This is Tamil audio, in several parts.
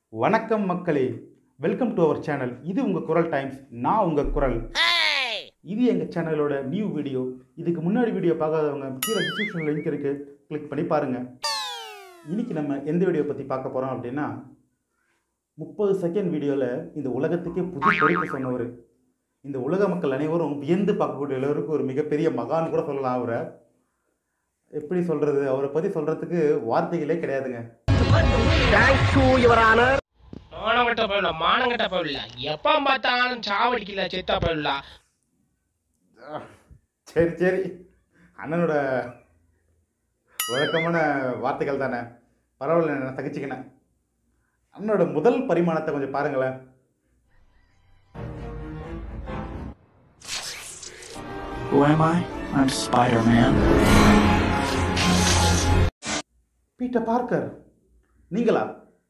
வணக்கம் மக்களே வெல்கம் டு அவர் சேனல் இது உங்கள் குரல் டைம்ஸ் நான் உங்கள் குரல் இது எங்கள் சேனலோட நியூ வீடியோ இதுக்கு முன்னாடி வீடியோ பார்க்காதவங்க கீழே டிஸ்கிரிப்ஷன் லிங்க் இருக்கு கிளிக் பண்ணி பாருங்கள் இன்னைக்கு நம்ம எந்த வீடியோ பற்றி பார்க்க போகிறோம் அப்படின்னா முப்பது செகண்ட் வீடியோவில் இந்த உலகத்துக்கே புது பொறுப்பு சொன்னவர் இந்த உலக மக்கள் அனைவரும் வியந்து பார்க்கக்கூடிய அளவுக்கு ஒரு மிகப்பெரிய மகான் கூட சொல்லலாம் அவரை எப்படி சொல்கிறது அவரை பற்றி சொல்கிறதுக்கு வார்த்தைகளே கிடையாதுங்க மானங்கட்ட போயிடல மானங்கட்ட போயிடல எப்ப பார்த்தாலும் சாவடிக்கல செத்தா போயிடல சரி சரி அண்ணனோட வழக்கமான வார்த்தைகள் தானே பரவாயில்ல நான் தகச்சிக்கினேன் அண்ணனோட முதல் பரிமாணத்தை கொஞ்சம் பாருங்களேன் Who am I? I'm Spider Man. Peter Parker நீங்களா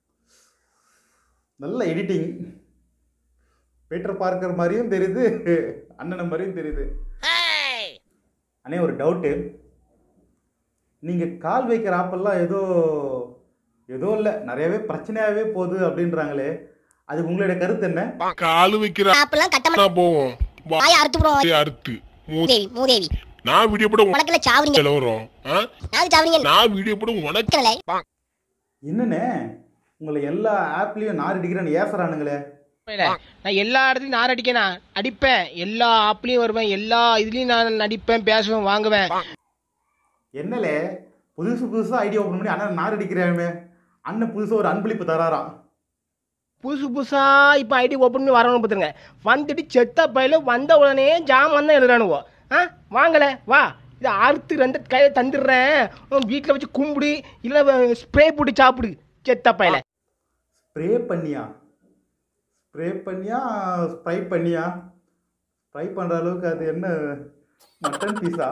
நல்ல எடிட்டிங் பீட்டர் பார்க்கர் மாதிரியும் தெரியுது அண்ணனை மாதிரியும் தெரியுது அண்ணே ஒரு டவுட்டு நீங்கள் கால் வைக்கிற ஆப்பெல்லாம் ஏதோ ஏதோ இல்லை நிறையவே பிரச்சனையாகவே போகுது அப்படின்றாங்களே அது உங்களுடைய கருத்து என்ன காலு வைக்கிற ஆப்பெல்லாம் கட்டமா போவோம் வாய அறுத்து விடுவோம் வாயை அறுத்து மூ- மூதேவி மூதேவி நான் வீடியோ போட உனக்குல சாவறீங்க வரும் நாது சாவறீங்க நான் வீடியோ போட உனக்கு நிக்கல என்னண்ணே உங்களை எல்லா ஆப்லேயும் நார் அடிக்கிறேன்னு ஏசுறானுங்களே நான் எல்லா இடத்துலயும் நான் அடிக்கேன் நான் அடிப்பேன் எல்லா ஆப்லயும் வருவேன் எல்லா இதுலயும் நான் நடிப்பேன் பேசுவேன் வாங்குவேன் என்னலே புதுசு புதுசாக ஐடியா ஓப்பன் பண்ணி அண்ணன் நார் அடிக்கிறாமே அண்ணன் புதுசாக ஒரு அன்பளிப்பு தராராம் புதுசு புதுசா இப்ப ஐடி ஓப்பன் பண்ணி வரணும் பார்த்துருங்க வந்துட்டு செத்த பையில வந்த உடனே ஜாமான் தான் எழுதுறானுவோ ஆ வாங்கல வா இதை அறுத்து ரெண்டு கையில தந்துடுறேன் உன் வீட்டில் வச்சு கும்பிடு இல்லை ஸ்ப்ரே போட்டு சாப்பிடு செத்த பையில ஸ்ப்ரே பண்ணியா ஸ்ப்ரே பண்ணியா ஸ்ப்ரை பண்ணியா ஃப்ரை பண்ணுற அளவுக்கு அது என்ன மட்டன் பீஸா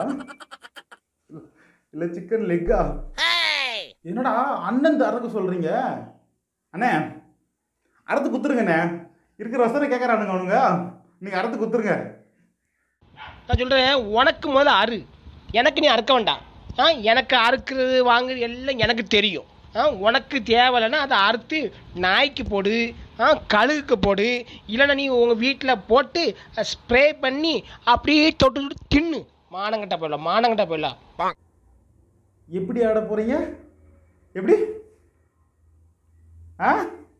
இல்லை சிக்கன் லெக்கா என்னடா அண்ணன் அறக்க சொல்கிறீங்க அண்ணே அறுத்து குத்துருங்கண்ணே இருக்கிற வசதி கேட்குறானுங்க அவனுங்க நீங்கள் அறுத்து குத்துருங்க நான் சொல்றேன் உனக்கு முதல்ல அறு எனக்கு நீ அறுக்க வேண்டாம் ஆ எனக்கு அறுக்கிறது வாங்குறது எல்லாம் எனக்கு தெரியும் ஆ உனக்கு தேவையில்லைன்னா அதை அறுத்து நாய்க்கு போடு ஆ கழுகுக்கு போடு இல்லைன்னா நீ உங்கள் வீட்டில் போட்டு ஸ்ப்ரே பண்ணி அப்படியே தொட்டு தொட்டு தின்னு மானங்கட்ட போயிடலாம் மானங்கட்ட போயிடலாம் எப்படி ஆட போகிறீங்க எப்படி ஆ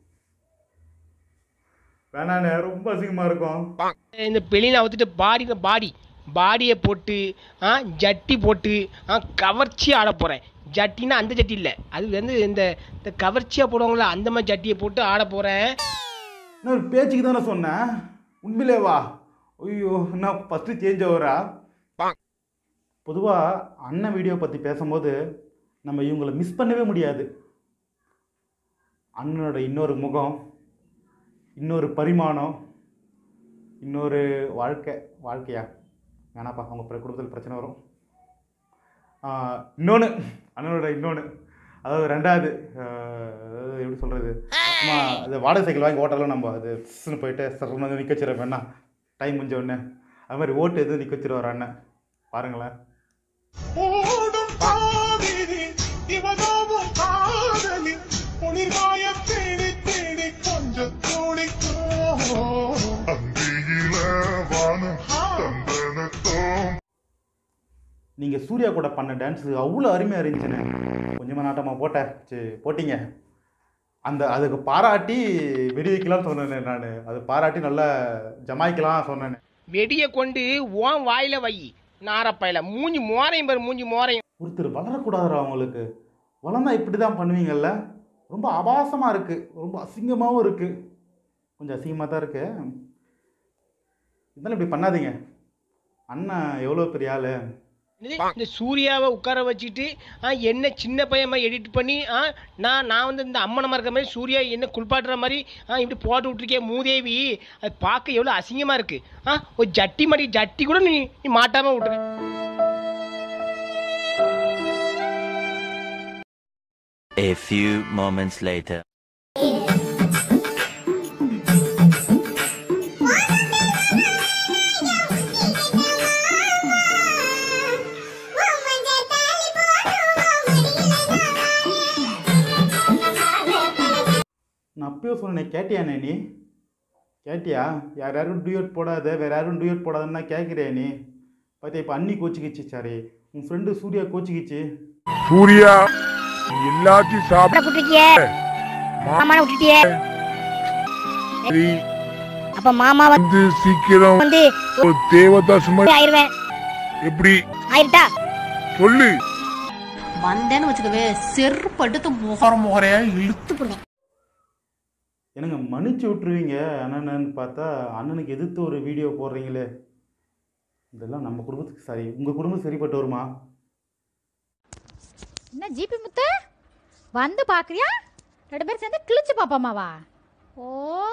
வேணாண்ணே ரொம்ப அசிங்கமாக இருக்கும் இந்த பெளியில் அவுத்துட்டு பாடி பாடி பாடியை போட்டு ஆ ஜட்டி போட்டு ஆ கவர்ச்சி ஆட போகிறேன் ஜட்டினா அந்த ஜட்டி இல்லை அது வந்து இந்த இந்த கவர்ச்சியாக போடுவாங்களா அந்த மாதிரி ஜட்டியை போட்டு ஆட போகிறேன் நான் ஒரு பேச்சுக்கு தானே சொன்னேன் உண்மையிலே வா ஐயோ நான் ஃபஸ்ட்டு சேஞ்ச் ஆகுறா பொதுவாக அண்ணன் வீடியோ பற்றி பேசும்போது நம்ம இவங்களை மிஸ் பண்ணவே முடியாது அண்ணனோட இன்னொரு முகம் இன்னொரு பரிமாணம் இன்னொரு வாழ்க்கை வாழ்க்கையா வேணாப்பா அவங்க பிற- குடும்பத்தில் பிரச்சனை வரும் இன்னொன்று அண்ணனோட இன்னொன்று அதாவது ரெண்டாவது ஆஹ், அதாவது எப்படி சொல்கிறது ஆமா அது வாடகை சைக்கிள் வாங்கி ஓட்டலாம் நம்ம அது சின்னு போயிட்டு சரணம் வந்து நிற்க வச்சிட வேணா டைம் முடிஞ்ச உடனே அது மாதிரி ஓட்டு எதுவும் நிற்க வச்சிருவார் அண்ணன் பாருங்களேன் ஓடும் காவிரி இவனோவும் காதலில் குளிர்காயம் தேடி தேடி கொஞ்சம் துடிக்கும் அந்தியில வானம் சந்தனத்தோம் நீங்கள் சூர்யா கூட பண்ண டான்ஸு அவ்வளோ அருமையாக இருந்துச்சுண்ணே கொஞ்சமாக நாட்டமாக போட்டேன் சரி போட்டிங்க அந்த அதுக்கு பாராட்டி வெடி வைக்கலாம்னு சொன்னேன் நான் அது பாராட்டி நல்லா ஜமாய்க்கலாம் சொன்னேன் வெடியை கொண்டு ஓன் வாயில வை நாரப்பையில மூஞ்சி மோரையும் பாரு மூஞ்சி மோரையும் ஒருத்தர் வளரக்கூடாதுடா அவங்களுக்கு வளர்ந்தா இப்படி தான் பண்ணுவீங்கல்ல ரொம்ப அபாசமாக இருக்குது ரொம்ப அசிங்கமாகவும் இருக்குது கொஞ்சம் அசிங்கமாக தான் இருக்கு இருந்தாலும் இப்படி பண்ணாதீங்க அண்ணன் எவ்வளோ பெரிய ஆள் என்னது? இந்த சூர்யாவை உட்கார வச்சுட்டு ஆ, என்ன சின்ன பையன் எடிட் பண்ணி ஆ, நான் நான் வந்து இந்த அம்மனமாக இருக்கிற மாதிரி சூர்யா என்ன குளிப்பாட்டுற மாதிரி ஆ, இப்படி போட்டு விட்டுருக்கேன் மூதேவி அது பார்க்க எவ்வளோ அசிங்கமாக இருக்கு ஆ ஒரு ஜட்டி மாட்டி ஜட்டி கூட நீ நீ மாட்டாமல் விட்டுரு A few moments later. நான் அப்பயே சொன்னேன் கேட்டியானே நீ கேட்டியா யார் யாரும் டியூட் போடாத வேற யாரும் டியூட் போடாதன்னா கேட்குறியா நீ பார்த்தியா இப்போ அண்ணி கோச்சிக்கிச்சு சாரி உன் ஃப்ரெண்டு சூர்யா கோச்சிக்கிச்சு சூர்யா நீ எல்லாத்தையும் சாப்பிட விட்டுட்டியே மாமான விட்டுட்டியே சரி, அப்ப மாமா வந்து சீக்கிரம் வந்து ஒரு தேவதாஸ் மாதிரி ஆயிருவேன் எப்படி ஆயிருட்டா சொல்லு வந்தேன்னு வச்சுக்கவே செருப்படுத்து முகர முகரையா இழுத்து போடுவேன் என்னங்க மன்னிச்சு விட்டுருவீங்க அண்ணன்னு பார்த்தா அண்ணனுக்கு எதிர்த்து ஒரு வீடியோ போடுறீங்களே இதெல்லாம் நம்ம குடும்பத்துக்கு சரி உங்கள் குடும்பம் சரிப்பட்டு வருமா என்ன ஜிபி முத்து வந்து பார்க்குறியா ரெண்டு பேரும் சேர்ந்து கிழிச்சு பாப்பாமாவா ஓ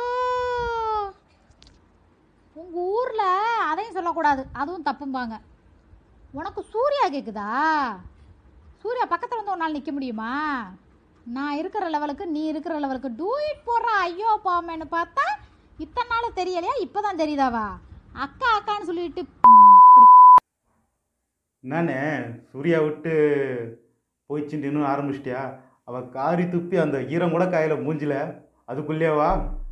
உங்கள் ஊரில் அதையும் சொல்லக்கூடாது அதுவும் தப்பும்பாங்க உனக்கு சூர்யா கேட்குதா சூர்யா பக்கத்தில் வந்து ஒரு நாள் நிற்க முடியுமா நான் இருக்கிற லெவலுக்கு நீ இருக்கிற லெவலுக்கு டூயிட் போடுற ஐயோ பாமேன்னு பார்த்தா இத்தனை நாள் தெரியலையா இப்போ தான் தெரியுதாவா அக்கா அக்கான்னு சொல்லிட்டு இப்படி என்னண்ணே சூர்யா விட்டு போயிடுச்சுட்டு இன்னும் ஆரம்பிச்சிட்டியா அவள் காரி துப்பி அந்த ஈரம் கூட காயில மூஞ்சில அதுக்குள்ளேவா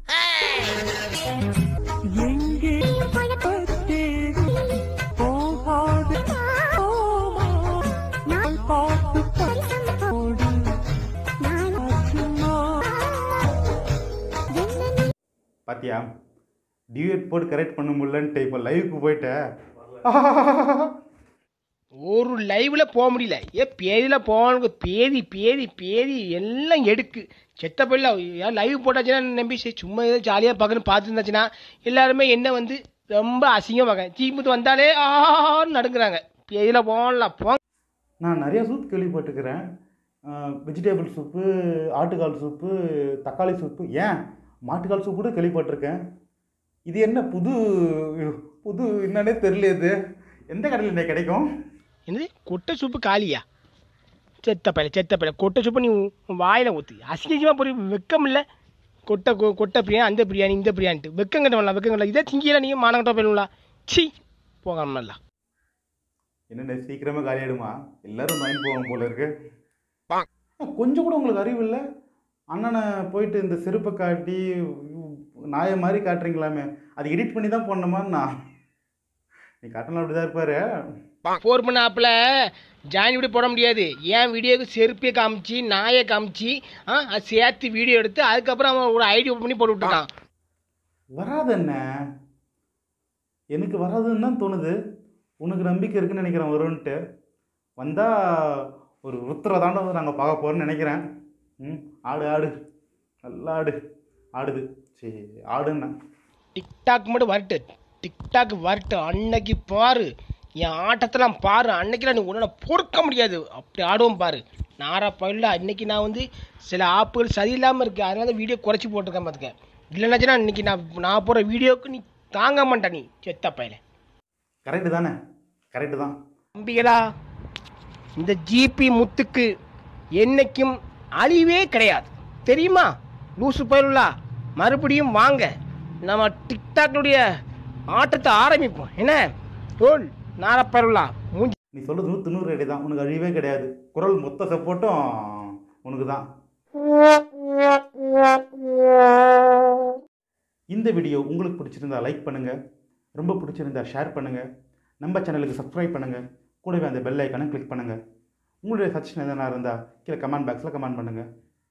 பாத்தியா டியூட் போட்டு கரெக்ட் பண்ண முடியலன்ட்டு இப்போ லைவுக்கு போயிட்டேன் ஒரு லைவ்ல போக முடியல ஏ பேதியில போவானுங்க பேதி பேதி பேதி எல்லாம் எடுக்கு செத்த பிள்ளை ஏன் லைவ் போட்டாச்சுன்னா நம்பி சரி சும்மா ஏதோ ஜாலியாக பார்க்கணும் பார்த்துருந்தாச்சுன்னா எல்லாருமே என்ன வந்து ரொம்ப அசிங்கம் பார்க்க தீமுத்து வந்தாலே ஆன்னு நடுங்குறாங்க பேதியில போகலாம் போ நான் நிறைய சூப் கேள்விப்பட்டிருக்கிறேன் வெஜிடபிள் சூப்பு ஆட்டுக்கால் சூப்பு தக்காளி சூப்பு ஏன் மாட்டுக்கால் சூப்பு கூட கேள்விப்பட்டிருக்கேன் இது என்ன புது புது என்னன்னே தெரியல இது எந்த கடையில் என்ன கிடைக்கும் என்னது கொட்டை சூப்பு காலியா செத்த பையல செத்த பையல கொட்டை சூப்பு நீ உன் வாயில ஊத்து அசிங்கமாக போய் வெக்கம் இல்லை கொட்டை கொ- கொட்டை பிரியாணி அந்த பிரியாணி இந்த பிரியாணிட்டு வெக்கம் கட்டவங்களா வெக்கம் கட்டலாம் இதே திங்கியெல்லாம் நீங்கள் மானங்கட்ட போயிடுங்களா சி போகாமல்லா என்னென்ன சீக்கிரமாக காலியாயிடுமா எல்லாரும் வாங்கி போவாங்க போல இருக்கு ஆ, கொஞ்சம் கூட உங்களுக்கு அறிவு இல்லை அண்ணனை போயிட்டு இந்த செருப்பை காட்டி நாயை மாதிரி காட்டுறீங்களாமே அது எடிட் பண்ணி தான் போடணுமா நான் நீ காட்டலாம் அப்படி தான் இருப்பாரு ஃபோர் பண்ண ஆப்பில் ஜாயின் வீடியோ போட முடியாது என் வீடியோக்கு செருப்பையை காமிச்சு நாயை காமிச்சு ஆ அது சேர்த்து வீடியோ எடுத்து அதுக்கப்புறம் அவன் ஒரு ஐடி பண்ணி போட்டு விட்டுருக்கான் வராது என்ன எனக்கு வராதுன்னு தான் தோணுது உனக்கு நம்பிக்கை இருக்குன்னு நினைக்கிறேன் வரும்ன்ட்டு வந்தால் ஒரு ருத்ர தாண்டவம் நாங்கள் பார்க்க போகிறோம்னு நினைக்கிறேன் ம் ஆடு ஆடு நல்லா ஆடு ஆடுது சரி ஆடுண்ணா டிக்டாக் மட்டும் வரட்டு டிக்டாக் வரட்டு அன்னைக்கு பாரு என் ஆட்டத்தெல்லாம் பாரு அன்னைக்கெல்லாம் நீ உன்னால் பொறுக்க முடியாது அப்படி ஆடுவோம் பாரு நாரா பயில அன்னைக்கு நான் வந்து சில ஆப்புகள் சரியில்லாமல் இருக்கு அதனால தான் வீடியோ குறைச்சி போட்டிருக்கேன் பார்த்துக்க இல்லைன்னாச்சுன்னா இன்னைக்கு நான் நான் போகிற வீடியோவுக்கு நீ தாங்க மாட்டே நீ செத்த பையல கரெக்டு தானே கரெக்டு தான் தம்பிகளா இந்த ஜிபி முத்துக்கு என்னைக்கும் அழிவே கிடையாது தெரியுமா லூசு பயிலுலா மறுபடியும் வாங்க நம்ம டிக்டாக்னுடைய ஆட்டத்தை ஆரம்பிப்போம் என்ன ரோல் நாரப்பயலுலா மூஞ்சி நீ சொல்கிறது நூற்று நூறு ரெடி தான் உனக்கு அழிவே கிடையாது குரல் மொத்த சப்போர்ட்டும் உனக்கு தான் இந்த வீடியோ உங்களுக்கு பிடிச்சிருந்தா லைக் பண்ணுங்கள் ரொம்ப பிடிச்சிருந்தா ஷேர் பண்ணுங்கள் நம்ம சேனலுக்கு சப்ஸ்கிரைப் பண்ணுங்கள் கூடவே அந்த பெல் ஐக்கானை கிளிக் பண்ணுங்கள் உங்களுடைய சஜஷன் எதனா இருந்தால் கீழே கமெண்ட் பாக்ஸில் கமெண்ட் பண்ணுங்கள்